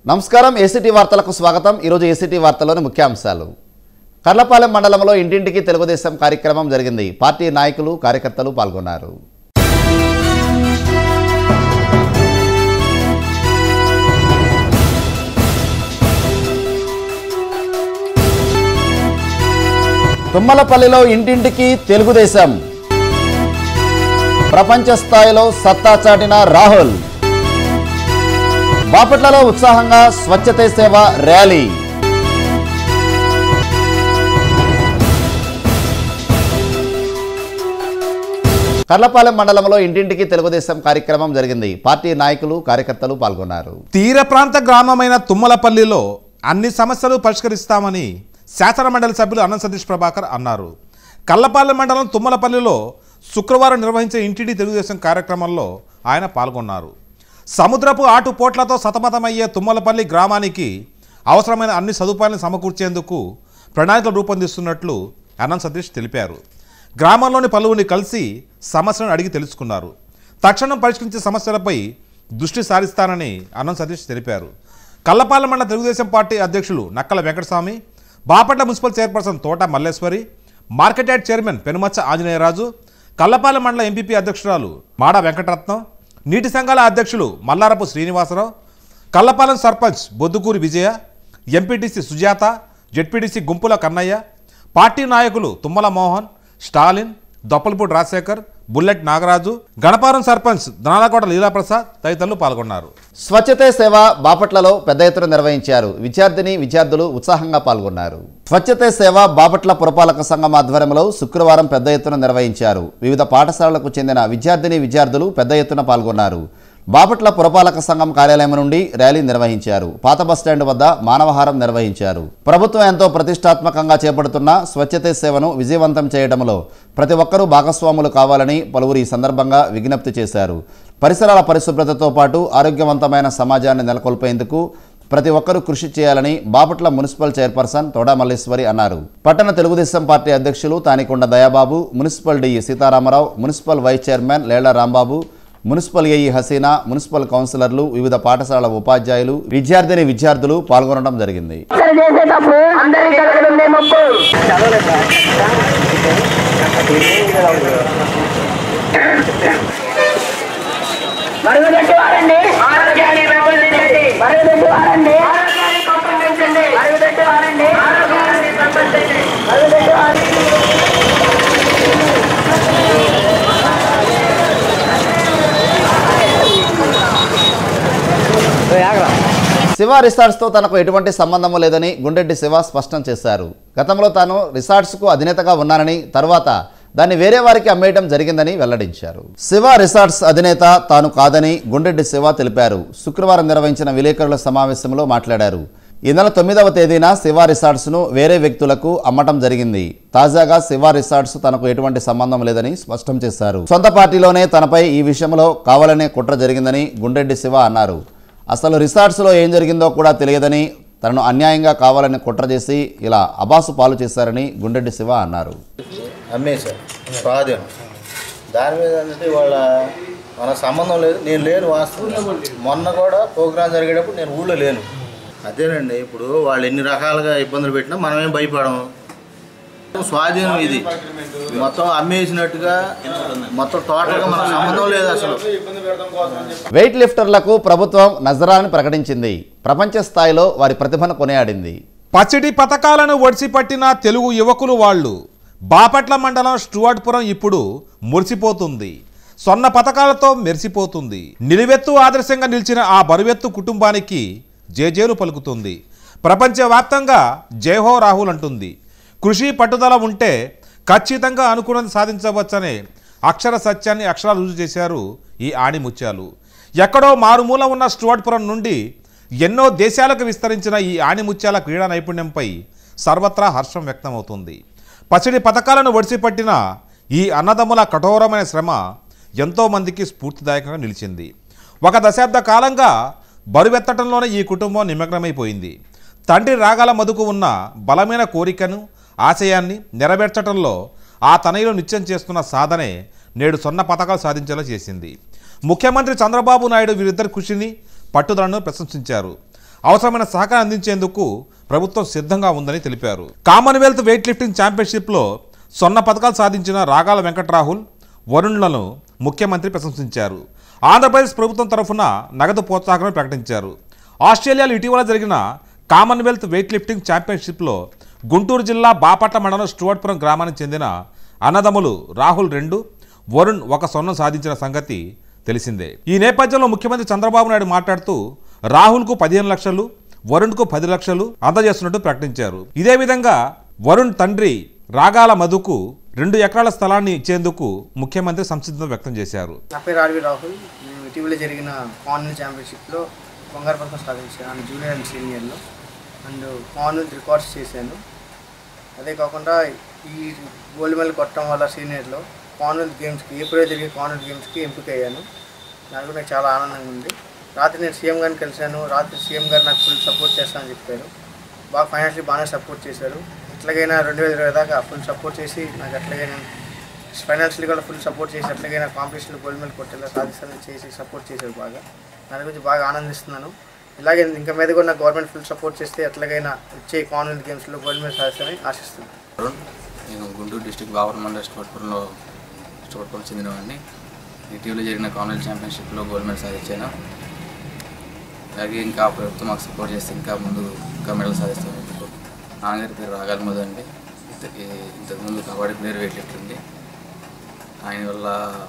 నమస్కారం ఏసీటీ వార్తలకు స్వాగతం ఈరోజు ఏసీటీ వార్తలోని ముఖ్యాంశాలు కర్లపాలెం మండలంలో ఇంటింటికి తెలుగుదేశం కార్యక్రమం జరిగింది పార్టీ నాయకులు కార్యకర్తలు పాల్గొన్నారు తుమ్మలపల్లిలో ఇంటింటికి తెలుగుదేశం ప్రపంచ స్థాయిలో సత్తా చాటిన రాహుల్ బాపట్లలో ఉత్సాహంగా స్వచ్ఛతే సేవ ర్యాలీ కర్లపాలెం మండలంలో ఇంటింటికి తెలుగుదేశం కార్యక్రమం జరిగింది పార్టీ నాయకులు కార్యకర్తలు పాల్గొన్నారు తీర ప్రాంత గ్రామమైన తుమ్మలపల్లిలో అన్ని సమస్యలు పరిష్కరిస్తామని శాసనమండలి సభ్యులు అనంత సతీష్ ప్రభాకర్ అన్నారు కల్లపాలెం మండలం తుమ్మలపల్లిలో శుక్రవారం నిర్వహించే ఇంటింటి తెలుగుదేశం కార్యక్రమంలో ఆయన పాల్గొన్నారు సముద్రపు ఆటుపోట్లతో సతమతమయ్యే తుమ్మలపల్లి గ్రామానికి అవసరమైన అన్ని సదుపాయాలను సమకూర్చేందుకు ప్రణాళికలు రూపొందిస్తున్నట్లు అనంత సతీష్ తెలిపారు గ్రామంలోని పలువురిని కలిసి సమస్యలను అడిగి తెలుసుకున్నారు తక్షణం పరిష్కరించే సమస్యలపై దృష్టి సారిస్తానని అనంత సతీష్ తెలిపారు కల్లపాలెం మండల తెలుగుదేశం పార్టీ అధ్యక్షులు Nakkala Venkataswamy Bapatla municipal chairperson Thota Malleswari market yard chairman Penumachcha Anjaneyaraju Kallapalem మండల ఎంపీపీ అధ్యక్షురాలు మాడ వెంకటరత్నం నీటి సంఘాల అధ్యక్షులు Mallarapu Srinivasarao Kallapalem sarpanch Boddukuri Vijaya MPTC Sujatha ZPTC Gumpula Kannaiah party నాయకులు తుమ్మల మోహన్ స్టాలిన్ దొప్పలపూడి రాజశేఖర్ బుల్లెట్ నాగరాజు గణపారం సర్పంచ్ దనాలకోట లీలాప్రసాద్ తదితరులు పాల్గొన్నారు స్వచ్ఛతే సేవ బాపట్లలో పెద్ద ఎత్తున నిర్వహించారు విద్యార్థిని విద్యార్థులు ఉత్సాహంగా పాల్గొన్నారు స్వచ్ఛతే సేవ బాపట్ల పురపాలక సంఘం ఆధ్వర్యంలో శుక్రవారం పెద్ద ఎత్తున నిర్వహించారు వివిధ పాఠశాలలకు చెందిన విద్యార్థిని విద్యార్థులు పెద్ద ఎత్తున పాల్గొన్నారు బాపట్ల పురపాలక సంఘం కార్యాలయం నుండి ర్యాలీ నిర్వహించారు పాత బస్టాండ్ వద్ద మానవహారం నిర్వహించారు ప్రభుత్వం ఎంతో ప్రతిష్టాత్మకంగా చేపడుతున్న స్వచ్ఛతే సేవను విజయవంతం చేయడంలో ప్రతి ఒక్కరూ భాగస్వాములు కావాలని పలువురు ఈ సందర్భంగా విజ్ఞప్తి చేశారు పరిసరాల పరిశుభ్రతతో పాటు ఆరోగ్యవంతమైన సమాజాన్ని నెలకొల్పేందుకు ప్రతి ఒక్కరూ కృషి చేయాలని బాపట్ల మున్సిపల్ చైర్పర్సన్ తోడా మల్లేశ్వరి అన్నారు పట్టణ తెలుగుదేశం పార్టీ అధ్యక్షులు Tanikonda Dayababu municipal DE Sitaramarao municipal vice chairman Lella Rambabu municipal AE Haseena municipal కౌన్సిలర్లు వివిధ పాఠశాలల ఉపాధ్యాయులు విద్యార్థిని విద్యార్థులు పాల్గొనడం జరిగింది ఇక్కడ చేసేటప్పుడు అందరి దగ్గర ఉండే మొక్కు మరుగుదొడ్డి వారండి ఆరోగ్యాన్ని పెంపొందించండి మరుగుదొడ్డి వారండి ఆరోగ్యాన్ని పెంపొందించండి మరుగుదొడ్డి వారండి ఆరోగ్యాన్ని పెంపొందించండి మరుగుదొడ్డి వారండి శివ రిసార్ట్స్తో తనకు ఎటువంటి సంబంధము లేదని గుండెడ్డి శివ స్పష్టం చేశారు గతంలో తాను రిసార్ట్స్కు అధినేతగా ఉన్నానని తర్వాత దాన్ని వేరే వారికి అమ్మేయడం జరిగిందని వెల్లడించారు శివ రిసార్ట్స్ అధినేత తాను కాదని గుండెడ్డి శివ తెలిపారు శుక్రవారం నిర్వహించిన విలేకరుల సమావేశంలో మాట్లాడారు ఈ నెల తొమ్మిదవ తేదీన శివ రిసార్ట్స్ను వేరే వ్యక్తులకు అమ్మటం జరిగింది తాజాగా శివ రిసార్ట్స్ తనకు ఎటువంటి సంబంధం లేదని స్పష్టం చేశారు సొంత పార్టీలోనే తనపై ఈ విషయంలో కావాలనే కుట్ర జరిగిందని గుండెడ్డి శివ అన్నారు అసలు రిసార్ట్స్లో ఏం జరిగిందో కూడా తెలియదని తనను అన్యాయంగా కావాలని కుట్ర చేసి ఇలా అబాసు పాలు చేశారని గుండెడ్డి శివ అన్నారు అమ్మేశారు స్వాధీనం దాని మీద అంటే వాళ్ళ మన సంబంధం లేదు నేను లేను వాస్తవం మొన్న కూడా ప్రోగ్రాం జరిగేటప్పుడు నేను ఊళ్ళో లేను అదేనండి ఇప్పుడు వాళ్ళు ఎన్ని రకాలుగా ఇబ్బందులు పెట్టినా మనమేం భయపడము స్వాధీనం ఇది మొత్తం అమ్మేసినట్టుగా మొత్తం టోటల్గా మన సంబంధం లేదు అసలు వెయిట్ లిఫ్టర్లకు ప్రభుత్వం నజరాన్ని ప్రకటించింది ప్రపంచ స్థాయిలో వారి ప్రతిభను కొనియాడింది పసిడి పథకాలను ఒడిసిపట్టిన తెలుగు యువకులు వాళ్ళు బాపట్ల మండలం స్టువర్ట్పురం ఇప్పుడు మురిసిపోతుంది సొన్న పథకాలతో మెరిసిపోతుంది నిలువెత్తు ఆదర్శంగా నిలిచిన ఆ బరువెత్తు కుటుంబానికి జేజేలు పలుకుతుంది ప్రపంచవ్యాప్తంగా జయహో రాహుల్ అంటుంది కృషి పట్టుదల ఉంటే ఖచ్చితంగా అనుకున్నది సాధించవచ్చనే అక్షర సత్యాన్ని అక్షరాలు రుజువు చేశారు ఈ ఆణిముత్యాలు ఎక్కడో మారుమూల ఉన్న స్టువర్ట్పురం నుండి ఎన్నో దేశాలకు విస్తరించిన ఈ ఆణిముత్యాల క్రీడా నైపుణ్యంపై సర్వత్రా హర్షం వ్యక్తమవుతుంది పసిడి పథకాలను ఒడిసిపట్టిన ఈ అన్నదమ్ముల కఠోరమైన శ్రమ ఎంతోమందికి స్ఫూర్తిదాయకంగా నిలిచింది ఒక దశాబ్ద కాలంగా బరువెత్తటంలోనే ఈ కుటుంబం నిమగ్నమైపోయింది తండ్రి రాగాల మదుకు ఉన్న బలమైన కోరికను ఆశయాన్ని నెరవేర్చడంలో ఆ తనయులు నిత్యం చేస్తున్న సాధనే నేడు సొన్న పథకాలు సాధించేలా చేసింది ముఖ్యమంత్రి చంద్రబాబు నాయుడు వీరిద్దరి కృషిని పట్టుదలను ప్రశంసించారు అవసరమైన సహకారం అందించేందుకు ప్రభుత్వం సిద్ధంగా ఉందని తెలిపారు కామన్వెల్త్ వెయిట్ లిఫ్టింగ్ ఛాంపియన్షిప్లో స్వర్ణ పథకాలు సాధించిన రాగాల వెంకట రాహుల్ వరుణ్లను ముఖ్యమంత్రి ప్రశంసించారు ఆంధ్రప్రదేశ్ ప్రభుత్వం తరఫున నగదు ప్రోత్సాహం ప్రకటించారు ఆస్ట్రేలియాలో ఇటీవల జరిగిన కామన్వెల్త్ వెయిట్ లిఫ్టింగ్ ఛాంపియన్షిప్లో గుంటూరు జిల్లా బాపట్ల మండలం స్టువర్ట్పురం గ్రామానికి చెందిన అన్నదమ్ములు రాహుల్ రెండు వరుణ్ ఒక స్వర్ణం సాధించిన సంగతి తెలిసిందే ఈ నేపథ్యంలో ముఖ్యమంత్రి చంద్రబాబు నాయుడు మాట్లాడుతూ రాహుల్కు పదిహేను లక్షలు వరుణ్కు పది లక్షలు అందజేస్తున్నట్టు ప్రకటించారు ఇదే విధంగా వరుణ్ తండ్రి రాగాల మధుకు రెండు ఎకరాల స్థలాన్ని ఇచ్చేందుకు ముఖ్యమంత్రి సంసిద్ధత వ్యక్తం చేశారు నా పేరు ఆర్వి రాహుల్ నేను ఇటీవల జరిగిన కామన్వెల్త్ ఛాంపియన్షిప్లో బంగారు పథకం సాధించాను జూనియర్ అండ్ సీనియర్లో అండ్ కామన్వెల్త్ రికార్డ్స్ చేశాను అదే కాకుండా ఈ గోల్డ్ మెడల్ కొట్టడం వల్ల సీనియర్లో కామన్వెల్త్ గేమ్స్కి ఏప్రిల్ జరిగే కామన్వెల్త్ గేమ్స్కి ఎంపిక అయ్యాను నాకు కూడా నాకు చాలా ఆనందంగా ఉంది రాత్రి నేను సీఎం గారిని కలిశాను రాత్రి సీఎం గారు నాకు ఫుల్ సపోర్ట్ చేస్తానని చెప్పారు బాగా ఫైనాన్షియల్ బాగానే సపోర్ట్ చేశారు ఎట్లాగైనా రెండు వేల ఇరవై దాకా ఫుల్ సపోర్ట్ చేసి నాకు ఎట్లాగైనా ఫైనాన్షియల్ కూడా ఫుల్ సపోర్ట్ చేసి ఎట్లాగైనా కాంపిటీషన్లో గోల్డ్ మెడల్ కొట్టేలా సాధిస్తానని చేసి సపోర్ట్ చేశారు బాగా దాని గురించి బాగా ఆనందిస్తున్నాను ఇలాగే ఇంకా మీద కూడా నాకు గవర్నమెంట్ ఫుల్ సపోర్ట్ చేస్తే ఎట్లాగైనా వచ్చే కామన్వెల్త్ గేమ్స్లో గోల్డ్ మెడల్ సాధిస్తానని ఆశిస్తున్నాను అరుణ్ నేను గుంటూరు డిస్టిక్ బావర్ మండల స్టోర్పురంలో స్టోర్పురం చెందినవాడిని ఇటీవల జరిగిన కామన్వెల్త్ ఛాంపియన్షిప్లో గోల్డ్ మెడల్ సాధించాను అలాగే ఇంకా ప్రభుత్వం మాకు సపోర్ట్ చేస్తే ఇంకా ముందు ఇంకా మెడల్ సాధిస్తాను నాన్నగారి పేరు రాగాల మధు అండి ఇంత- ఈ- ఇంతకుముందు కబడ్డీ ప్లేయర్ వెయిట్ లిఫ్ట్ ఉంది ఆయన వల్ల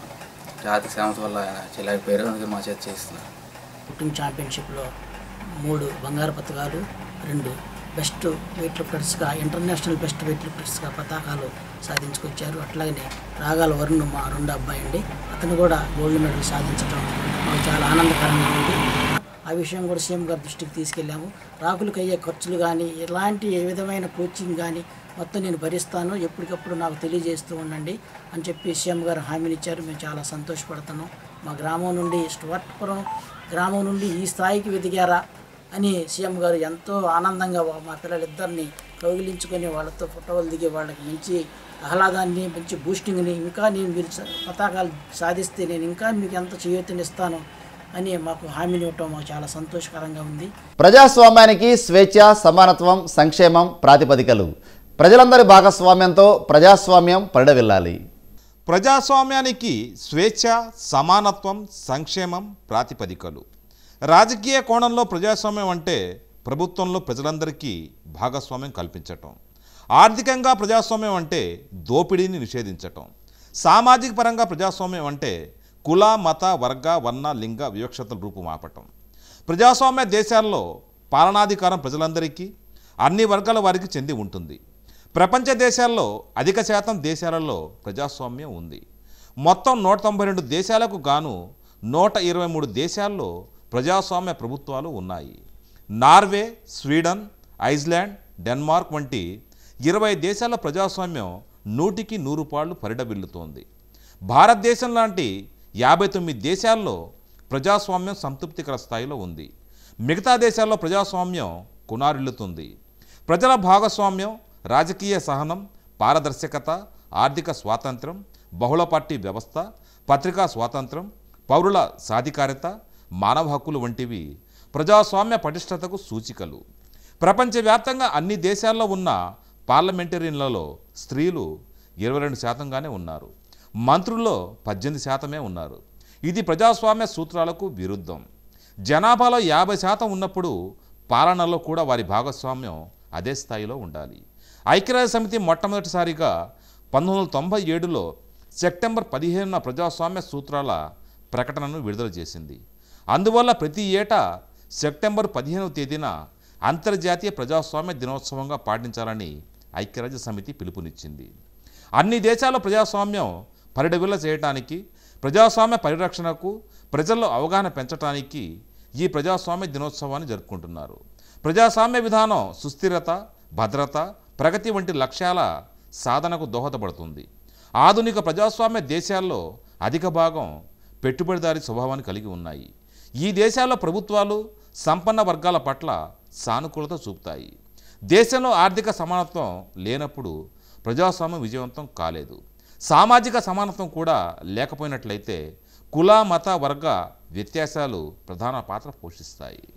జాతిక శ్రామత వల్ల ఆయన చెల్లారిపోయారు అందుకే మా చేతి చేస్తున్నారు లిఫ్టింగ్ ఛాంపియన్షిప్లో మూడు బంగారు పథకాలు రెండు బెస్ట్ వెయిట్ లిఫ్టర్స్గా ఇంటర్నేషనల్ బెస్ట్ వెయిట్ లిఫ్టర్స్గా పతాకాలు సాధించుకొచ్చారు అట్లాగనే రాగాల వరుణ్ మా రెండు అబ్బాయి అండి అతను కూడా గోల్డ్ మెడల్ సాధించడం మాకు చాలా ఆనందకరంగా ఉంది ఆ విషయం కూడా సీఎం గారి దృష్టికి తీసుకెళ్ళాము రాకులకు అయ్యే ఖర్చులు కానీ ఎలాంటి ఏ విధమైన కోచింగ్ కానీ మొత్తం నేను భరిస్తాను ఎప్పటికప్పుడు నాకు తెలియజేస్తూ ఉండండి అని చెప్పి సీఎం గారు హామీని ఇచ్చారు మేము చాలా సంతోషపడుతున్నాం మా గ్రామం నుండి స్టువర్ట్పురం గ్రామం నుండి ఈ స్థాయికి ఎదిగారా అని సీఎం గారు ఎంతో ఆనందంగా వా- మా పిల్లలిద్దరిని కౌగిలించుకొని వాళ్ళతో ఫోటోలు దిగి వాళ్ళకి మంచి ఆహ్లాదాన్ని మంచి బూస్టింగ్ని ఇంకా నేను మీరు స- పతాకాలు సాధిస్తే నేను ఇంకా మీకు ఎంత చేయూతనిస్తాను అని మాకు హామీని ఇవ్వటం మాకు చాలా సంతోషకరంగా ఉంది ప్రజాస్వామ్యానికి స్వేచ్ఛ సమానత్వం సంక్షేమం ప్రాతిపదికలు ప్రజలందరి భాగస్వామ్యంతో ప్రజాస్వామ్యం పరిడవిల్లాలి ప్రజాస్వామ్యానికి స్వేచ్ఛ సమానత్వం సంక్షేమం ప్రాతిపదికలు రాజకీయ కోణంలో ప్రజాస్వామ్యం అంటే ప్రభుత్వంలో ప్రజలందరికీ భాగస్వామ్యం కల్పించటం ఆర్థికంగా ప్రజాస్వామ్యం అంటే దోపిడీని నిషేధించటం సామాజిక పరంగా ప్రజాస్వామ్యం అంటే కుల మత వర్గ వర్ణ లింగ వివక్షతలు రూపుమాపటం ప్రజాస్వామ్య దేశాల్లో పాలనాధికారం ప్రజలందరికీ అన్ని వర్గాల వారికి చెంది ఉంటుంది ప్రపంచ దేశాల్లో అధిక శాతం దేశాలలో ప్రజాస్వామ్యం ఉంది మొత్తం నూట తొంభై రెండు దేశాలకు గాను నూట ఇరవై మూడు దేశాల్లో ప్రజాస్వామ్య ప్రభుత్వాలు ఉన్నాయి నార్వే స్వీడన్ ఐస్లాండ్ డెన్మార్క్ వంటి ఇరవై దేశాల ప్రజాస్వామ్యం నూటికి నూరు పాళ్ళు పరిడబిల్లుతోంది భారతదేశం లాంటి యాభై తొమ్మిది దేశాల్లో ప్రజాస్వామ్యం సంతృప్తికర స్థాయిలో ఉంది మిగతా దేశాల్లో ప్రజాస్వామ్యం కునారిల్లుతుంది ప్రజల భాగస్వామ్యం రాజకీయ సహనం పారదర్శకత ఆర్థిక స్వాతంత్రం బహుళ పార్టీ వ్యవస్థ పత్రికా స్వాతంత్రం పౌరుల సాధికారత మానవ హక్కులు వంటివి ప్రజాస్వామ్య పటిష్టతకు సూచికలు ప్రపంచవ్యాప్తంగా అన్ని దేశాల్లో ఉన్న పార్లమెంటరీన్లలో స్త్రీలు ఇరవై రెండు శాతంగానే ఉన్నారు మంత్రుల్లో పద్దెనిమిది శాతమే ఉన్నారు ఇది ప్రజాస్వామ్య సూత్రాలకు విరుద్ధం జనాభాలో యాభై శాతం ఉన్నప్పుడు పాలనలో కూడా వారి భాగస్వామ్యం అదే స్థాయిలో ఉండాలి ఐక్యరాజ్య సమితి మొట్టమొదటిసారిగా పంతొమ్మిది వందల తొంభై ఏడులో సెప్టెంబర్ పదిహేనున ప్రజాస్వామ్య సూత్రాల ప్రకటనను విడుదల చేసింది అందువల్ల ప్రతి ఏటా సెప్టెంబర్ పదిహేనవ తేదీన అంతర్జాతీయ ప్రజాస్వామ్య దినోత్సవంగా పాటించాలని ఐక్యరాజ్య సమితి పిలుపునిచ్చింది అన్ని దేశాల ప్రజాస్వామ్యం పరిడవిల్ల చేయటానికి ప్రజాస్వామ్య పరిరక్షణకు ప్రజల్లో అవగాహన పెంచడానికి ఈ ప్రజాస్వామ్య దినోత్సవాన్ని జరుపుకుంటున్నారు ప్రజాస్వామ్య విధానం సుస్థిరత భద్రత ప్రగతి వంటి లక్ష్యాల సాధనకు దోహదపడుతుంది ఆధునిక ప్రజాస్వామ్య దేశాల్లో అధిక భాగం పెట్టుబడిదారీ స్వభావాన్ని కలిగి ఉన్నాయి ఈ దేశాల్లో ప్రభుత్వాలు సంపన్న వర్గాల పట్ల సానుకూలత చూపుతాయి దేశంలో ఆర్థిక సమానత్వం లేనప్పుడు ప్రజాస్వామ్యం విజయవంతం కాలేదు సామాజిక సమానత్వం కూడా లేకపోయినట్లయితే కుల మత వర్గ వ్యత్యాసాలు ప్రధాన పాత్ర పోషిస్తాయి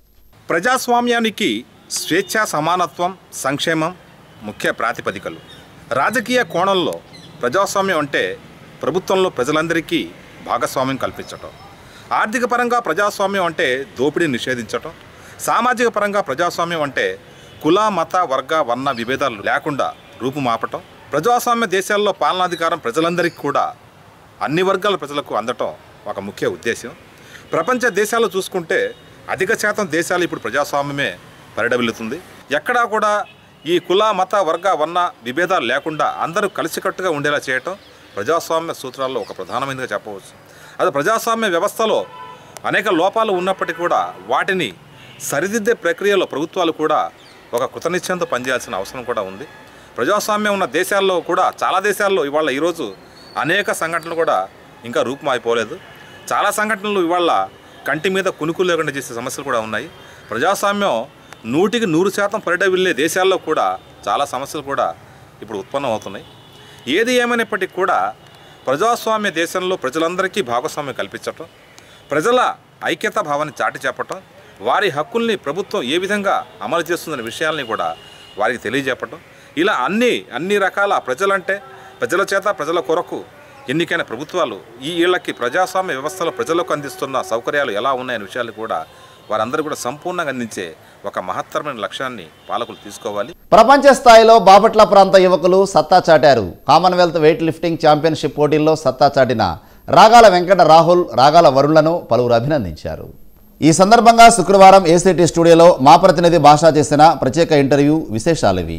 ప్రజాస్వామ్యానికి స్వేచ్ఛ సమానత్వం సంక్షేమం ముఖ్య ప్రాతిపదికలు రాజకీయ కోణంలో ప్రజాస్వామ్యం అంటే ప్రభుత్వంలో ప్రజలందరికీ భాగస్వామ్యం కల్పించటం ఆర్థిక పరంగా ప్రజాస్వామ్యం అంటే దోపిడీ నిషేధించటం సామాజిక పరంగా ప్రజాస్వామ్యం అంటే కుల మత వర్గ వర్ణ విభేదాలు లేకుండా రూపుమాపటం ప్రజాస్వామ్య దేశాల్లో పాలనాధికారం ప్రజలందరికీ కూడా అన్ని వర్గాల ప్రజలకు అందటం ఒక ముఖ్య ఉద్దేశం ప్రపంచ దేశాలు చూసుకుంటే అధిక శాతం దేశాలు ఇప్పుడు ప్రజాస్వామ్యమే పరిడవిల్లుతుంది ఎక్కడా కూడా ఈ కుల మత వర్గ వర్ణ విభేదాలు లేకుండా అందరూ కలిసికట్టుగా ఉండేలా చేయటం ప్రజాస్వామ్య సూత్రాల్లో ఒక ప్రధానమైనదిగా చెప్పవచ్చు అది ప్రజాస్వామ్య వ్యవస్థలో అనేక లోపాలు ఉన్నప్పటికీ కూడా వాటిని సరిదిద్దే ప్రక్రియలో ప్రభుత్వాలు కూడా ఒక కృతనిశ్చయంతో పనిచేయాల్సిన అవసరం కూడా ఉంది ప్రజాస్వామ్యం ఉన్న దేశాల్లో కూడా చాలా దేశాల్లో ఇవాళ ఈరోజు అనేక సంఘటనలు కూడా ఇంకా రూపుమాయిపోలేదు చాలా సంఘటనలు ఇవాళ కంటి మీద కునుకు లేకుండా చేసే సమస్యలు కూడా ఉన్నాయి ప్రజాస్వామ్యం నూటికి నూరు శాతం పరిడవిల్లే దేశాల్లో కూడా చాలా సమస్యలు కూడా ఇప్పుడు ఉత్పన్నం అవుతున్నాయి ఏది ఏమైనప్పటికీ కూడా ప్రజాస్వామ్య దేశంలో ప్రజలందరికీ భాగస్వామ్యం కల్పించటం ప్రజల ఐక్యతా భావాన్ని చాటి చెప్పటం వారి హక్కుల్ని ప్రభుత్వం ఏ విధంగా అమలు చేస్తుందనే విషయాల్ని కూడా వారికి తెలియజెప్పటం ఇలా అన్ని అన్ని రకాల ప్రజలంటే ప్రజల చేత ప్రజల కొరకు ఎన్నికైన ప్రభుత్వాలు ఈ ఇళ్లకి ప్రజాస్వామ్య వ్యవస్థలో ప్రజలకు అందిస్తున్న సౌకర్యాలు ఎలా ఉన్నాయనే విషయాలు కూడా వారందరూ కూడా సంపూర్ణంగా అందించే ఒక మహత్తరమైన లక్ష్యాన్ని పాలకులు తీసుకోవాలి ప్రపంచ స్థాయిలో బాపట్ల ప్రాంత యువకులు సత్తా చాటారు కామన్వెల్త్ వెయిట్ లిఫ్టింగ్ ఛాంపియన్షిప్ పోటీల్లో సత్తా చాటిన రాగాల వెంకట రాహుల్ రాగాల వరుణ్లను పలువురు అభినందించారు ఈ సందర్భంగా శుక్రవారం ఏసీటీ స్టూడియోలో మా ప్రతినిధి భాష చేసిన ప్రత్యేక ఇంటర్వ్యూ విశేషాలివి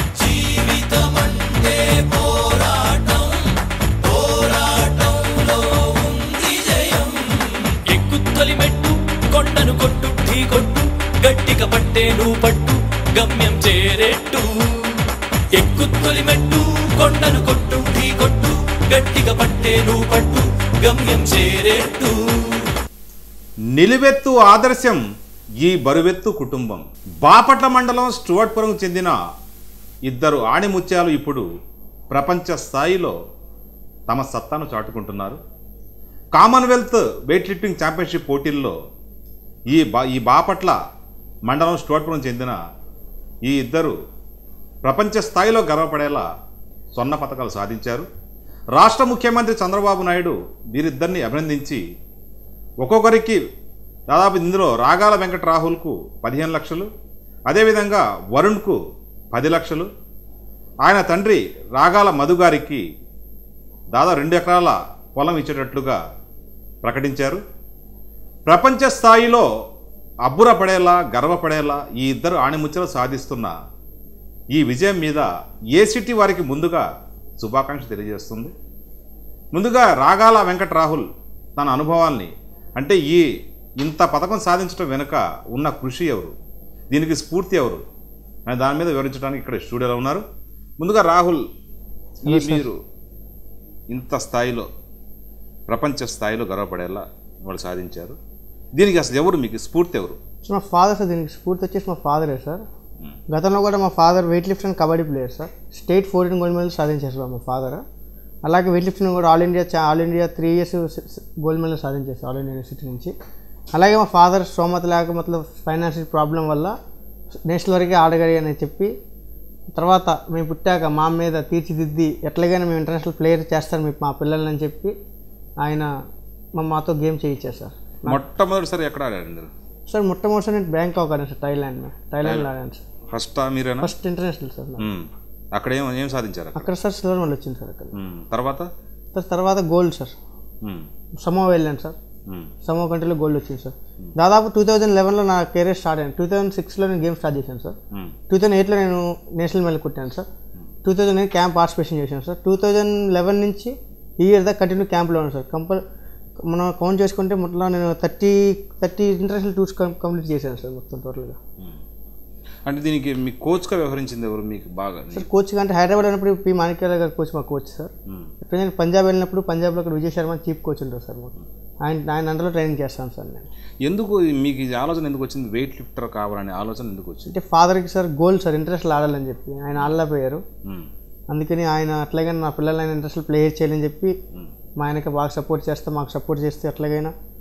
ఎక్కు తొలి మెట్టు కొండను కొట్టు ఢీ కొట్టు గట్టిగా పట్టే నువ్వు పట్టు గమ్యం చేరేట్టు ఎక్కు తొలి మెట్టు కొండను కొట్టు ఢీ కొట్టు గట్టిగా పట్టే నువ్వు పట్టు గమ్యం చేరేట్టు నిలువెత్తు ఆదర్శం ఈ బరువెత్తు కుటుంబం బాపట్ల మండలం స్టువర్ట్పురం చెందిన ఇద్దరు ఆణిముత్యాలు ఇప్పుడు ప్రపంచ స్థాయిలో తమ సత్తాను చాటుకుంటున్నారు కామన్వెల్త్ వెయిట్ లిఫ్టింగ్ ఛాంపియన్షిప్ పోటీల్లో ఈ బా ఈ బాపట్ల మండలం స్టువర్ట్పురం చెందిన ఈ ఇద్దరు ప్రపంచ స్థాయిలో గర్వపడేలా స్వర్ణ పథకాలు సాధించారు రాష్ట్ర ముఖ్యమంత్రి చంద్రబాబు నాయుడు వీరిద్దరిని అభినందించి ఒక్కొక్కరికి దాదాపు ఇందులో రాగాల వెంకట రాహుల్కు పదిహేను లక్షలు అదేవిధంగా వరుణ్కు పది లక్షలు ఆయన తండ్రి రాగాల మధు గారికి దాదాపు రెండు ఎకరాల పొలం ఇచ్చేటట్లుగా ప్రకటించారు ప్రపంచ స్థాయిలో అబ్బురపడేలా గర్వపడేలా ఈ ఇద్దరు ఆణిముచ్చలు సాధిస్తున్న ఈ విజయం మీద ఏసిటీ వారికి ముందుగా శుభాకాంక్షలు తెలియజేస్తుంది ముందుగా రాగాల వెంకట రాహుల్ తన అనుభవాల్ని అంటే ఈ ఇంత పథకం సాధించడం వెనుక ఉన్న కృషి ఎవరు దీనికి స్ఫూర్తి ఎవరు అనే దాని మీద వివరించడానికి ఇక్కడ స్టూడియోలో ఉన్నారు ముందుగా రాహుల్ ఈ మీరు ఇంత స్థాయిలో ప్రపంచ స్థాయిలో గర్వపడేలా వాళ్ళు సాధించారు దీనికి అసలు ఎవరు మీకు స్ఫూర్తి ఎవరు సో మా ఫాదర్ సార్ దీనికి స్ఫూర్తి వచ్చేసి మా ఫాదరే సార్ గతంలో కూడా మా father weight lift and kabaddi player sir state fourteen gold medal సాధించారు సార్ మా ఫాదర్ అలాగే వెయిట్ లిఫ్టింగ్ కూడా ఆల్ ఇండియా చా- all India three years gold medal సాధించారు సార్ ఆల్ ఇండియా యూనివర్సిటీ నుంచి అలాగే మా ఫాదర్ స్తోమత లేక మొత్తం ఫైనాన్షియల్ ప్రాబ్లం వల్ల నేషనల్ వరకే ఆడగలిగానని చెప్పి తర్వాత మేము పుట్టాక మా మీద తీర్చిదిద్ది ఎట్లాగైనా మేము ఇంటర్నేషనల్ ప్లేయర్ చేస్తారు మీ మా పిల్లల్ని అని చెప్పి ఆయన మా మాతో గేమ్ చేయించారు సార్ మొట్టమొదటిసారి ఎక్కడ ఆడారు మీరు సార్ మొట్టమొదటి నేను బ్యాంకాక్ ఆడాను సార్ థైలాండ్ में థైలాండ్లో ఆడాను సార్ ఫస్ట్ మీరేనా ఫస్ట్ ఇంటర్నేషనల్ సార్ నాకు. మ్మ్. అక్కడ ఏం ఏం సాధించారు అక్కడ అక్కడ సార్ సిల్వర్ మెడల్ వచ్చింది సార్ అక్కడ మ్మ్. తర్వాత సార్ తర్వాత గోల్డ్ సార్ మ్మ్. సమో వెళ్ళాను సార్ మ్మ్. సమో కంట్రీలో గోల్డ్ వచ్చింది సార్ దాదాపు టూ థౌజండ్ లెవెన్లో నా కెరీర్ స్టార్ట్ అయ్యాను టూ థౌజండ్ సిక్స్లో నేను గేమ్ స్టార్ట్ చేశాను సార్ మ్మ్. టూ థౌజండ్ ఎయిట్లో నేను నేషనల్ మెడల్ కొట్టాను sir two thousand eight camp participation చేశాను సార్ టూ థౌజండ్ లెవెన్ నుంచి ఈ ఇయర్ దాకా కంటిన్యూ క్యాంప్లో ఉన్నాను సార్ కంపల్ మనం కౌంట్ చేసుకుంటే మొత్తం నేను thirty thirty international tours complete చేశాను సార్ మొత్తం టోటల్గా అంటే దీనికి మీ కోచ్గా వ్యవహరించింది ఎవరు మీకు బాగా సార్ కోచ్ అంటే హైదరాబాద్ ఉన్నప్పుడు పి మాణిక్యాల గారు కోచ్ మా కోచ్ సార్ మ్మ్. ఇప్పుడు నేను పంజాబ్ వెళ్ళినప్పుడు పంజాబ్లో అక్కడ విజయ్ శర్మ చీఫ్ కోచ్ ఉంటారు సార్ మాకు ఆయన ఆయన అండర్లో ట్రైనింగ్ చేస్తాను సార్ నేను ఎందుకు మీకు ఈ ఆలోచన ఎందుకు వచ్చింది వెయిట్ లిఫ్టర్ కావాలనే ఆలోచన ఎందుకు వచ్చింది అంటే ఫాదర్కి సార్ గోల్ సార్ ఇంట్రెస్ట్ ఆడాలని చెప్పి ఆయన ఆడలేకపోయారు మ్మ్. అందుకని ఆయన అట్లాగైనా నా పిల్లలు ఆయన ఇంట్రెస్ట్ ప్లే చేయాలని చెప్పి మా ఆయనకి బాగా సపోర్ట్ చేస్తే మాకు సపోర్ట్ చేస్తే ఎట్లాగైనా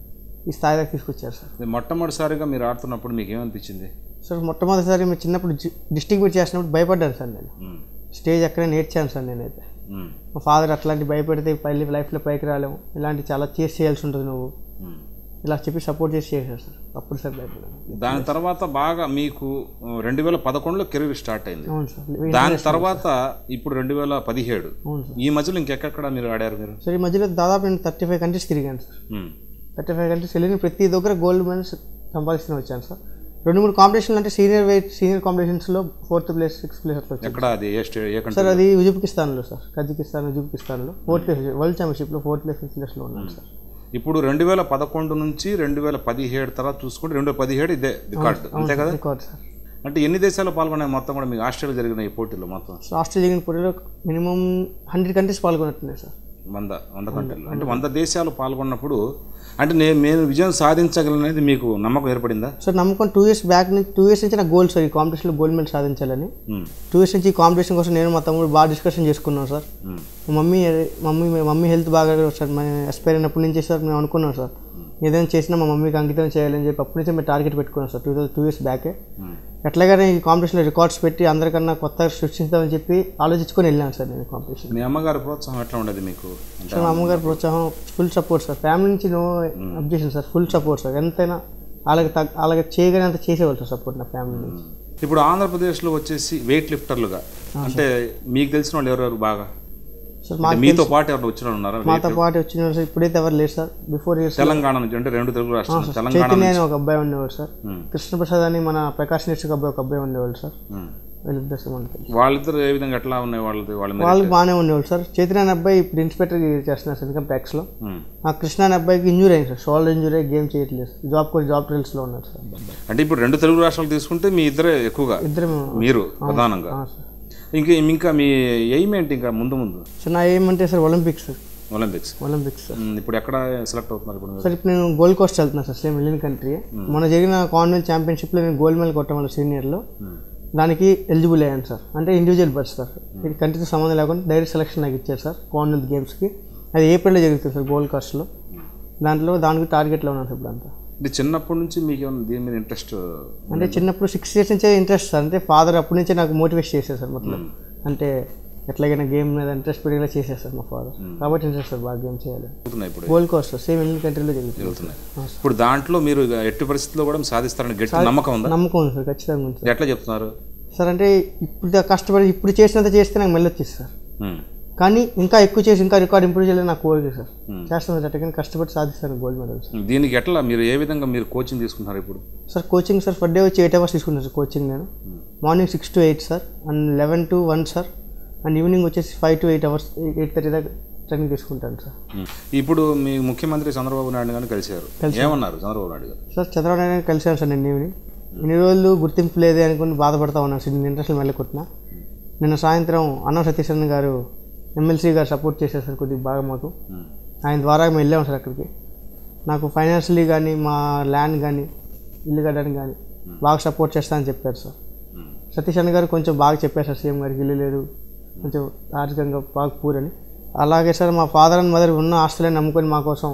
ఈ స్థాయి దాకా తీసుకొచ్చారు సార్ ఇది మొట్టమొదటిసారిగా మీరు ఆడుతున్నప్పుడు మీకు ఏమనిపించింది సార్ మొట్టమొదటిసారి మీరు చిన్నప్పుడు డిస్టిక్ మీట్ చేసినప్పుడు భయపడ్డాను సార్ నేను మ్మ్. స్టేజ్ అక్కడే నేర్చాను సార్ నేనైతే మ్మ్. మా ఫాదర్ అట్లాంటి భయపెడితే పల్లి లైఫ్లో పైకి రాలేము ఇలాంటి చాలా చేసి చేయాల్సి ఉంటుంది నువ్వు మ్మ్. ఇలా చెప్పి సపోర్ట్ చేసి చేశారు సార్ అప్పుడు సార్ భయపడ్డాను దాని తర్వాత బాగా మీకు రెండు వేల పదకొండులో కెరీర్ స్టార్ట్ అయింది అవును సార్ దాని తర్వాత ఇప్పుడు రెండు వేల పదిహేడు అవును సార్ ఈ మధ్యలో ఇంకెక్కడ మీరు ఆడారు మీరు సార్ ఈ మధ్యలో దాదాపు నేను థర్టీ ఫైవ్ కంట్రీస్ తిరిగాను సార్ మ్మ్. థర్టీ ఫైవ్ కంట్రీస్ వెళ్ళిన ప్రతి దగ్గర గోల్డ్ మెడల్స్ సంపాదిస్తూనే వచ్చాను సార్ రెండు మూడు కాంపిటీషన్లు అంటే సీనియర్ వెయిట్ సీనియర్ కాంపిటీషన్స్లో ఫోర్త్ ప్లేస్ సిక్స్త్ ప్లేస్ అట్లా వచ్చాను ఎక్కడ అది ఏ స్టే ఏ సార్ కంట్రీ అది ఉజ్బెకిస్తాన్లో సార్ కజకిస్తాన్ ఉజ్బెకిస్తాన్లో ఫోర్త్ ప్లేస్ వరల్డ్ ఛాంపియన్షిప్లో ఫోర్త్ ప్లేస్ ఫిఫ్త్ ప్లేస్లో ఉన్నాను సార్ ఇప్పుడు రెండు వేల పదకొండు నుంచి రెండు వేల పదిహేడు తర్వాత చూసుకుంటే రెండు వేల పదిహేడు ఇదే రికార్డు అంతే కదా రికార్డ్ సార్ అంటే ఎన్ని దేశాలు పాల్గొన్నాయి మొత్తం కూడా మీకు ఆస్ట్రేలియా జరిగిన ఈ పోటీలో మొత్తం సో ఆస్ట్రేలియా జరిగిన పోటీలో మినిమం హండ్రెడ్ కంట్రీస్ పాల్గొన్నట్టున్నాయి సార్ వంద వంద కంట్రీలు అంటే వంద దేశాలు పాల్గొన్నప్పుడు అంటే నేను నేను విజయం సాధించగలనేది మీకు నమ్మకం ఏర్పడిందా సార్ నమ్మకం టూ ఇయర్స్ బ్యాక్ నుంచి టూ ఇయర్స్ నుంచి నా గోల్ సార్ ఈ కాంపిటీషన్లో గోల్డ్ మెడల్ సాధించాలని మ్మ్. టూ ఇయర్స్ నుంచి ఈ కాంపిటీషన్ కోసం నేను మా తమ్ముడు బాగా డిస్కషన్ చేసుకున్నాం సార్ మ్మ్. మా మమ్మీ మమ్మీ మా మమ్మీ హెల్త్ బాగా సార్ మేము ఎక్స్పైర్ అయినప్పటి నుంచి సార్ మేము అనుకున్నాం సార్ ఏదైనా చేసినా మా మమ్మీకి అంకితం చేయాలని చెప్పి అప్పటి నుంచి మేము టార్గెట్ పెట్టుకున్నాం sir two thousand two years బ్యాకే మ్మ్. ఎట్లాగైనా ఈ కాంపిటీషన్లో రికార్డ్స్ పెట్టి అందరికన్నా కొత్తగా సృష్టిస్తామని చెప్పి ఆలోచించుకొని వెళ్ళాను సార్ నేను కాంపిటీషన్ మీ అమ్మగారి ప్రోత్సాహం ఎట్లా ఉండేది మీకు అంటే సార్ మా అమ్మగారి ప్రోత్సాహం ఫుల్ సపోర్ట్ సార్ ఫ్యామిలీ నుంచి no objection sir full support sir ఎంతైనా వాళ్ళకి తగ్గ వాళ్ళకి చేయగలిగినంత చేసేవాళ్ళు సార్ సపోర్ట్ నా ఫ్యామిలీ నుంచి ఇప్పుడు ఆంధ్రప్రదేశ్లో వచ్చేసి వెయిట్ లిఫ్టర్లుగా అంటే మీకు తెలిసిన వాళ్ళు ఎవరెవరు బాగా సార్ అంటే మాకు మీతో పాటు ఎవరు వచ్చిన వాళ్ళు ఉన్నారా మాతో పాటు వచ్చిన వాళ్ళు సార్ ఇప్పుడైతే ఎవరు లేరు సార్ బిఫోర్ ఇయర్స్ తెలంగాణ నుంచి అంటే రెండు తెలుగు రాష్ట్రాలు తెలంగాణ చైతన్య అని నుంచి ఒక అబ్బాయి ఉండేవాడు సార్ మ్మ్. కృష్ణప్రసాద్ అని మన ప్రకాష్ నెట్స్ అబ్బాయి ఒక అబ్బాయి ఉండేవాళ్ళు సార్ మ్మ్. వీళ్ళిద్దరు సార్ మనకి తెలుసు. వాళ్ళిద్దరు ఏ విధంగా ఎట్లా ఉన్నాయి వాళ్ళది వాళ్ళ మీద వాళ్ళకి బాగానే ఉండేవాళ్ళు సార్ చైతన్య అనే అబ్బాయి ఇప్పుడు ఇన్స్పెక్టర్ చేస్తున్నారు సార్ ఇన్కమ్ ట్యాక్స్లో మ్మ్. ఆ కృష్ణ అనే అబ్బాయికి ఇంజూరీ అయింది సార్ షోల్డర్ ఇంజూరీ గేమ్ చేయట్లేదు సార్ జాబ్ కూడా జాబ్ ట్రైల్స్లో ఉన్నారు సార్ అంటే ఇప్పుడు రెండు తెలుగు రాష్ట్రాలు తీసుకుంటే మీ ఇద్దరే ఎక్కువగా ఇద్దరు మీరు ప్రధానంగా సార్ ఇంకా ఇంకా మీ ఎయిమ్ ఏంటి ఇంకా ముందు ముందు సార్ నా ఏమంటే sir Olympics sir Olympics Olympics sir మ్, ఇప్పుడు ఎక్కడ సెలెక్ట్ అవుతున్నారు ఇప్పుడు మీరు? సార్ ఇప్పుడు నేను గోల్డ్ కోస్ట్ వెళ్తున్నాను సార్ సేమ్ వెళ్ళిన కంట్రీ మొన్న జరిగిన కాన్వెంట్ ఛాంపియన్షిప్లో నేను గోల్డ్ మెడల్ కొట్టడం వల్ల సీనియర్లో దానికి ఎలిజిబుల్ అయ్యాను సార్ అంటే ఇండివిజువల్ బర్త్ సార్ ఇది కంట్రీతో సంబంధం లేకుండా డైరెక్ట్ సెలక్షన్ నాకు ఇచ్చారు సార్ కాన్వెల్త్ గేమ్స్కి అది ఏప్రిల్లో జరుగుతుంది సార్ గోల్డ్ కాస్ట్లో దాంట్లో దానికి టార్గెట్లో ఉన్నాను సార్ ఇప్పుడు అంతా అంటే చిన్నప్పటి నుంచి మీకు ఏమైనా దీని మీద ఇంట్రెస్ట్ అంటే చిన్నప్పుడు సిక్స్ ఇయర్స్ నుంచే ఇంట్రెస్ట్ సార్ అంటే ఫాదర్ అప్పటి నుంచే నాకు మోటివేట్ చేశారు సార్ మొత్తం అంటే ఎట్లాగైనా గేమ్ మీద ఇంట్రెస్ట్ పెరిగేలా చేశారు సార్ మా ఫాదర్ కాబట్టి ఇంట్రెస్ట్ సార్ బాగా గేమ్ చేయాలి అవుతున్నాయి ఇప్పుడు గోల్డ్ కోస్ట్ సేమ్ ఇండియన్ కంట్రీలో జరుగుతుంది జరుగుతున్నాయి ఇప్పుడు దాంట్లో మీరు ఇక ఎట్టి పరిస్థితుల్లో కూడా సాధిస్తారని గట్టి నమ్మకం ఉందా నమ్మకం ఉంది సార్ ఖచ్చితంగా ఉంది సార్ ఎట్లా చెప్తున్నారు సార్ అంటే ఇప్పుడు దా- కష్టపడి ఇప్పుడు చేసినంత చేస్తే నాకు మళ్ళీ వచ్చేది సార్ మ్, కానీ ఇంకా ఎక్కువ చేసి ఇంకా రికార్డ్ ఇంప్రూవ్ చేయాలని నాకు కోరిక సార్ చేస్తాను సార్ కానీ కష్టపడి సాధిస్తాను గోల్డ్ మెడల్ సార్ దీనికి ఎట్లా మీరు ఏ విధంగా మీరు కోచింగ్ తీసుకుంటున్నారు ఇప్పుడు sir coaching sir per day వచ్చి ఎయిట్ అవర్స్ తీసుకున్నాను సార్ కోచింగ్ నేను morning six to eight sir and eleven to one sir and evening వచ్చేసి five to eight hours eight thirty దాకా ట్రైనింగ్ తీసుకుంటాను సార్ మ్. ఇప్పుడు మీ ముఖ్యమంత్రి చంద్రబాబు నాయుడు గారిని కలిశారు ఏమన్నారు చంద్రబాబు నాయుడు గారు సార్ చంద్రబాబు నాయుడు గారిని కలిసాను సార్ నేను ఈవినింగ్ ఇన్ని రోజులు గుర్తింపు లేదే అనుకుని బాధపడతా ఉన్నాను సార్ నేను ఇంట్రెస్ట్ మళ్ళీ కొట్టిన నిన్న సాయంత్రం అన్నం సతీశ్వరన్ గారు ఎమ్మెల్సీ గారు సపోర్ట్ చేశారు సార్ కొద్దిగా బాగా మాకు మ్, ఆయన ద్వారా మేము వెళ్ళాము సార్ అక్కడికి నాకు ఫైనాన్షియలీ కానీ మా ల్యాండ్ కానీ ఇల్లు కట్టడానికి కానీ బాగా సపోర్ట్ చేస్తా అని చెప్పారు సార్ మ్. సతీష్ అన్న గారు కొంచెం బాగా చెప్పారు సార్ సీఎం గారికి ఇల్లు లేదు కొంచెం ఆర్థికంగా బాగా పూర్ అని అలాగే సార్ మా ఫాదర్ అండ్ మదర్ ఉన్న ఆస్తులని నమ్ముకొని మా కోసం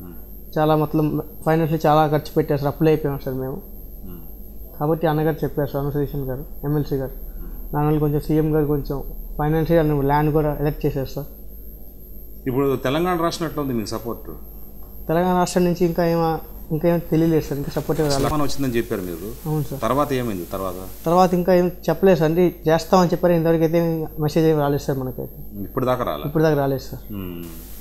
చాలా మొత్తం ఫైనాన్షియల్ చాలా ఖర్చు పెట్టారు సార్ అప్లై అయిపోయాం సార్ మేము మ్. కాబట్టి అన్నగారు చెప్పారు సార్ అన్న సతీష్ గారు ఎమ్మెల్సీ గారు దానివల్ల కొంచెం సీఎం గారు కొంచెం ఫైనాన్షియల్ అండ్ ల్యాండ్ కూడా ఎలక్ట్ చేశారు సార్ ఇప్పుడు తెలంగాణ రాష్ట్రం ఎట్లా ఉంది మీకు సపోర్ట్ తెలంగాణ రాష్ట్రం నుంచి ఇంకా ఏమో ఇంకా ఏమో తెలియలేదు సార్ ఇంకా సపోర్ట్ రాలేదు తెలంగాణ వచ్చిందని చెప్పారు మీరు అవును సార్ తర్వాత ఏమైంది తర్వాత తర్వాత ఇంకా ఏం చెప్పలేదు సార్ అంటే చేస్తామని చెప్పారు ఇంతవరకు అయితే మెసేజ్ ఏమి రాలేదు సార్ మనకైతే ఇప్పుడు దాకా రాలే ఇప్పుడు దాకా రాలేదు సార్ మ్మ్.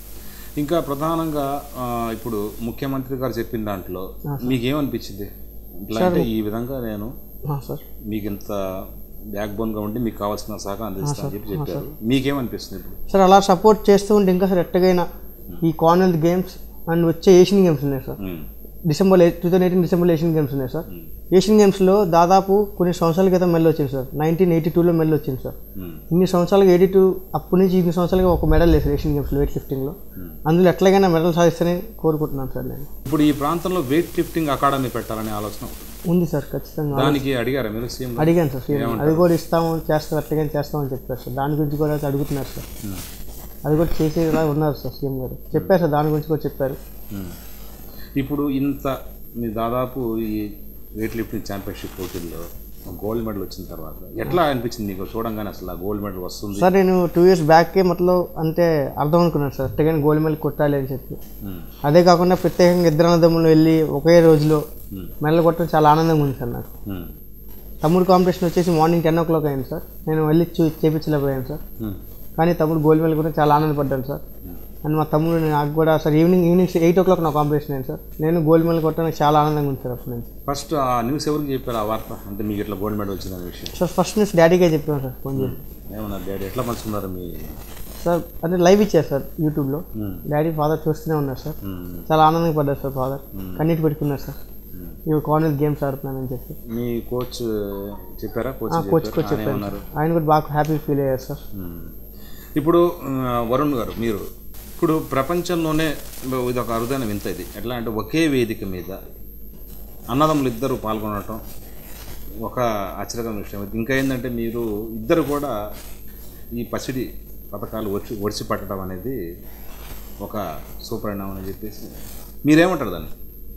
ఇంకా ప్రధానంగా ఆ, ఇప్పుడు ముఖ్యమంత్రి గారు చెప్పిన దాంట్లో మీకు ఏమనిపించింది ఇట్లా అంటే ఈ విధంగా నేను ఆ, సార్ మీకు ఇంత బ్యాక్ బోన్గా ఉండి మీకు కావాల్సిన సహకారం అందిస్తా అని చెప్పి చెప్పారు మీకేమనిపిస్తుంది ఇప్పుడు సార్ అలా సపోర్ట్ చేస్తూ ఉంటే ఇంకా సార్ ఎట్టగైనా ఈ కామన్వెల్త్ గేమ్స్ అండ్ వచ్చే ఏషియన్ గేమ్స్ ఉన్నాయి సార్ మ్మ్. డిసెంబర్ టూ థౌసండ్ ఎయిటీన్ డిసెంబర్లో ఏషియన్ గేమ్స్ ఉన్నాయి సార్ ఏషియన్ గేమ్స్లో దాదాపు కొన్ని సంవత్సరాల క్రితం మెల్ వచ్చింది సార్ నైన్టీన్ ఎయిటీ టూలో మెల్ వచ్చింది సార్ మ్మ్. ఇన్ని సంవత్సరాలుగా ఎయిటీ టూ అప్పటి నుంచి ఇన్ని సంవత్సరాలుగా ఒక మెడల్ లేదు సార్ ఏషియన్ గేమ్స్లో వెయిట్ లిఫ్టింగ్లో అందులో ఎట్లాగైనా మెడల్ సాధిస్తానని కోరుకుంటున్నాను సార్ నేను ఇప్పుడు ఈ ప్రాంతంలో వెయిట్ లిఫ్టింగ్ అకాడమీ పెట్టాలనే ఆలోచన ఉంది. ఉంది సార్ ఖచ్చితంగా దానికి అడిగారా మీరు సీఎం గారు? అడిగాను సార్ సీఎం అది కూడా ఇస్తాము చేస్తాం అట్లాగే చేస్తామని చెప్పారు సార్ దాని గురించి కూడా అడుగుతున్నారు సార్ అది కూడా చేసేలా ఉన్నారు సార్ సీఎం గారు చెప్పారు సార్ దాని గురించి కూడా చెప్పారు మ్మ్. ఇప్పుడు ఇంత మీ దాదాపు ఈ వెయిట్ లిఫ్టింగ్ ఛాంపియన్షిప్ పోటీల్లో గోల్డ్ మెడల్ వచ్చిన తర్వాత ఎట్లా అనిపించింది నీకు చూడంగానే అసలు ఆ గోల్డ్ మెడల్ వస్తుంది సార్ నేను టూ ఇయర్స్ బ్యాక్కే మొత్తం అంటే అర్థం అనుకున్నాను సార్ సెకండ్ గోల్డ్ మెడల్ కొట్టాలి అని చెప్పి మ్మ్. అదే కాకుండా ప్రత్యేకంగా ఇద్దరు అన్నదమ్ములు వెళ్ళి ఒకే రోజులో మెడల్ కొట్టడం చాలా ఆనందంగా ఉంది సార్ నాకు మ్మ్. తమ్ముడు కాంపిటీషన్ వచ్చేసి మార్నింగ్ టెన్ ఓ క్లాక్ అయింది సార్ నేను వెళ్ళి చూ చేపించలేకపోయాను సార్ మ్మ్. కానీ తమ్ముడు గోల్డ్ మెడల్ కూడా చాలా ఆనందపడ్డాను సార్ అండ్ మా తమ్ముడు నాకు కూడా sir evening evening eight o'clock నా కాంపిటీషన్ అయింది సార్ నేను గోల్డ్ మెడల్ కొట్టడానికి చాలా ఆనందంగా ఉంది సార్ అప్పటి నుంచి ఫస్ట్ ఆ న్యూస్ ఎవరికి చెప్పారు ఆ వార్త అంటే మీకు ఇట్లా గోల్డ్ మెడల్ వచ్చిందనే విషయం సార్ ఫస్ట్ నుంచి డాడీకే చెప్పాను సార్ ఫోన్ చేసి ఏమన్నారు డాడీ ఎట్లా పంచుకున్నారు మీ సార్ అంటే లైవ్ ఇచ్చారు సార్ యూట్యూబ్లో మ్మ్. డాడీ ఫాదర్ చూస్తూనే ఉన్నారు సార్ మ్మ్. చాలా ఆనందంగా పడ్డారు సార్ ఫాదర్ కన్నీటి పెట్టుకున్నారు సార్ ఇవి కామన్వెల్త్ గేమ్స్ ఆడుతున్నానని చెప్పి మీ కోచ్ చెప్పారా కోచ్ ఆ, కోచ్ కోచ్ చెప్పారా? ఆయన చెప్పారు ఏమన్నారు ఆయన కూడా బాగా హ్యాపీ ఫీల్ అయ్యారు సార్ మ్మ్. ఇప్పుడు ఆ, వరుణ్ గారు మీరు ఇప్పుడు ప్రపంచంలోనే ఇది ఒక అరుదైన వింత ఇది ఎట్లా అంటే ఒకే వేదిక మీద అన్నదమ్ములు ఇద్దరు పాల్గొనటం ఒక ఆశ్చర్యకరమైన విషయం ఇంకా ఏంటంటే మీరు ఇద్దరు కూడా ఈ పసిడి పథకాలు వచ్చి ఒడిసి పట్టడం అనేది ఒక సూపరిణామం అని చెప్పేసి మీరేమంటారు దాన్ని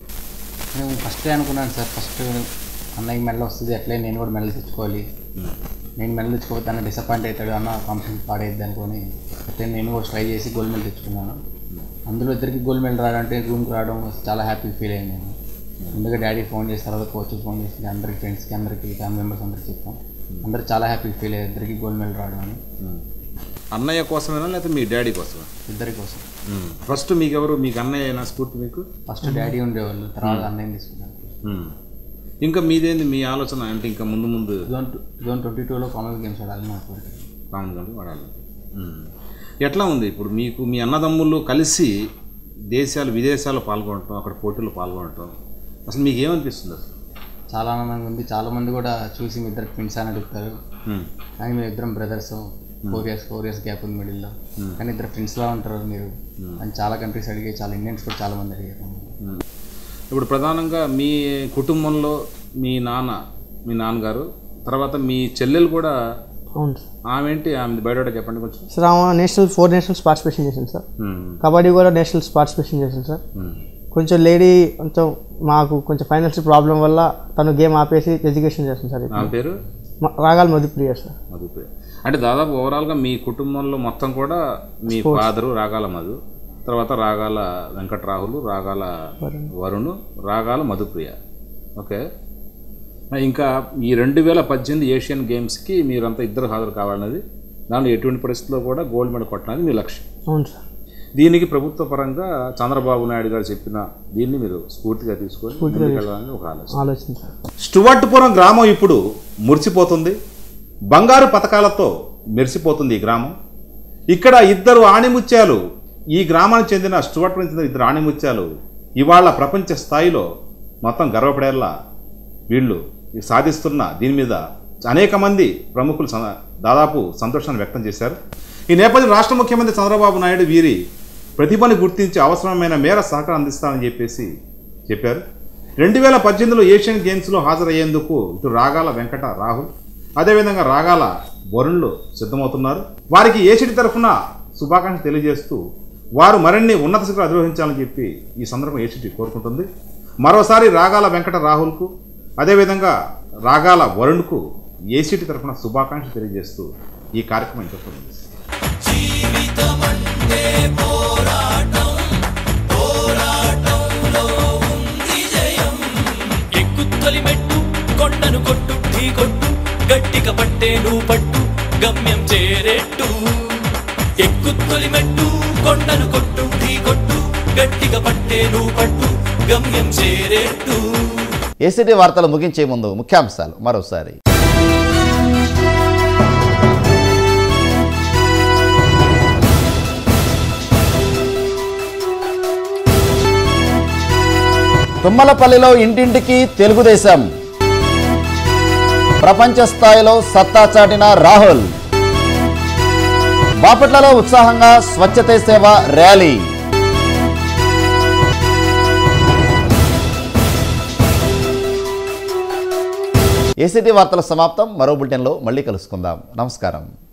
నేను ఫస్టే అనుకున్నాను సార్ ఫస్ట్ అన్నయ్యకి మెడల్ వస్తుంది అట్లే నేను కూడా మెడల్ తెచ్చుకోవాలి నేను మెడల్ తెచ్చుకోకపోతే అన్న డిసప్పాయింట్ అవుతాడు అన్న కాంపిటీషన్ పాడైద్ది అనుకొని అట్లే నేను కూడా ట్రై చేసి గోల్డ్ మెడల్ తెచ్చుకున్నాను అందులో ఇద్దరికి గోల్డ్ మెడల్ రావడంటే రూమ్కి రావడం చాలా హ్యాపీ ఫీల్ అయింది నేను ముందుగా డాడీ ఫోన్ చేసి తర్వాత కోచ్ ఫోన్ చేసి అందరికి ఫ్రెండ్స్కి అందరికి ఫ్యామిలీ మెంబర్స్ అందరికి చెప్పాం అందరు చాలా హ్యాపీ ఫీల్ అయ్యారు ఇద్దరికి గోల్డ్ మెడల్ రావడం అని అన్నయ్య కోసమేనా లేకపోతే మీ డాడీ కోసమా ఇద్దరి కోసం ఫస్ట్ మీకు ఎవరు మీకు అన్నయ్య అయినా స్ఫూర్తి మీకు ఫస్ట్ డాడీ ఉండేవాళ్ళు తర్వాత అన్నయ్యని తీసుకున్నాను మ్మ్. ఇంకా మీదేంది మీ ఆలోచన అంటే ఇంకా ముందు ముందు two thousand two thousand twenty టూలో కామన్ గేమ్స్ ఆడాలని నాకు కోరిక. రాముడు గంటలు వాడాలి మ్మ్. ఎట్లా ఉంది ఇప్పుడు మీకు మీ అన్నదమ్ముళ్ళు కలిసి దేశాలు విదేశాలు పాల్గొనటం అక్కడ పోటీలు పాల్గొనటం అసలు మీకు ఏమనిపిస్తుంది అసలు చాలా ఆనందంగా ఉంది చాలా మంది కూడా చూసి మీ ఇద్దరు ట్విన్స్ అని అడుగుతారు మ్మ్. కానీ మీరు ఇద్దరం brothers four years four years gap ఉంది మిడిల్లో కానీ ఇద్దరు ఫ్రెండ్స్లా ఉంటారు మీరు అని చాలా కంట్రీస్ అడిగి చాలా ఇండియన్స్ కూడా చాలా మంది అడిగారు మ్మ్. ఇప్పుడు ప్రధానంగా మీ కుటుంబంలో మీ నాన్న మీ నాన్నగారు తర్వాత మీ చెల్లెలు కూడా అవును సార్ ఆమె ఏంటి ఆమె బయట చెప్పండి కొంచెం సార్ ఆమె నేషనల్ ఫోర్ నేషనల్స్ పార్టిసిపేషన్ చేసింది సార్ మ్మ్. కబడ్డీ కూడా నేషనల్స్ పార్టిసిపేషన్ చేసింది సార్ మ్మ్. కొంచెం లేడీ కొంచెం మాకు కొంచెం ఫైనాన్షియల్ ప్రాబ్లం వల్ల తను గేమ్ ఆపేసి ఎడ్యుకేషన్ చేస్తుంది సార్ ఇప్పుడు ఆమె పేరు మ- రాగాల మధుప్రియ సార్ మధుపే అంటే దాదాపు ఓవరాల్గా మీ కుటుంబంలో మొత్తం కూడా మీ ఫాదరు రాగాల మధు తర్వాత రాగాల వెంకట్రాహులు రాగాల వరుణ్ రాగాల మధుప్రియ ఓకే ఇంకా ఈ రెండు వేల పద్దెనిమిది ఏషియన్ గేమ్స్కి మీరంతా ఇద్దరు హాజరు కావాలన్నది దానిలో ఎటువంటి పరిస్థితుల్లో కూడా గోల్డ్ మెడల్ కొట్టడానికి మీ లక్ష్యం అవును సార్ దీనికి ప్రభుత్వ పరంగా చంద్రబాబు నాయుడు గారు చెప్పిన దీన్ని మీరు స్ఫూర్తిగా తీసుకొని ముందుకెళ్ళాలని ఒక ఆలోచన ఆలోచన సార్ స్టువర్ట్పురం గ్రామం ఇప్పుడు మురిసిపోతుంది బంగారు పథకాలతో మెరిసిపోతుంది ఈ గ్రామం ఇక్కడ ఇద్దరు ఆణిముత్యాలు ఈ గ్రామానికి చెందిన స్టువర్ట్పురం చెందిన ఇద్దరు ఆణిముత్యాలు ఇవాళ ప్రపంచ స్థాయిలో మొత్తం గర్వపడేలా వీళ్ళు ఈ సాధిస్తున్న దీని మీద అనేక మంది ప్రముఖులు సన- దాదాపు సంతోషాన్ని వ్యక్తం చేశారు ఈ నేపథ్యం రాష్ట్ర ముఖ్యమంత్రి చంద్రబాబు నాయుడు వీరి ప్రతిభను గుర్తించి అవసరమైన మేర సహకారం అందిస్తామని చెప్పేసి చెప్పారు రెండు వేల పద్దెనిమిదిలో ఏషియన్ గేమ్స్లో హాజరయ్యేందుకు ఇటు రాగాల వెంకట రాహుల్ అదేవిధంగా రాగాల వరుణ్లు సిద్ధమవుతున్నారు వారికి ఏషిటి తరఫున శుభాకాంక్షలు తెలియజేస్తూ వారు మరిన్ని ఉన్నత శిఖరాలు అధిరోహించాలని చెప్పి ఈ సందర్భం ఏషిటి కోరుకుంటుంది మరోసారి రాగాల వెంకట రాహుల్కు అదేవిధంగా రాగాల వరుణ్కు ఏసీటీ తరఫున శుభాకాంక్షలు తెలియజేస్తూ ఈ కార్యక్రమం ఇంత జీవితమంటే పోరాటం పోరాటంలో ఉంది జయం ఎక్కుత్తొలి మెట్టు కొండను కొట్టు ఢీ కొట్టు గట్టిగా పట్టే నువ్వు పట్టు గమ్యం చేరేట్టు ఎక్కుత్తొలి మెట్టు కొండను కొట్టు ఢీ కొట్టు గట్టిగా పట్టే నువ్వు పట్టు గమ్యం చేరేట్టు ఏసీటీ వార్తలు ముగించే ముందు ముఖ్యాంశాలు మరోసారి తుమ్మలపల్లిలో ఇంటింటికి తెలుగుదేశం ప్రపంచ స్థాయిలో సత్తా చాటిన రాహుల్ బాపట్లలో ఉత్సాహంగా స్వచ్ఛతే సేవ ర్యాలీ ఏసీటీ వార్తల సమాప్తం మరో బులెటిన్లో మళ్ళీ కలుసుకుందాం నమస్కారం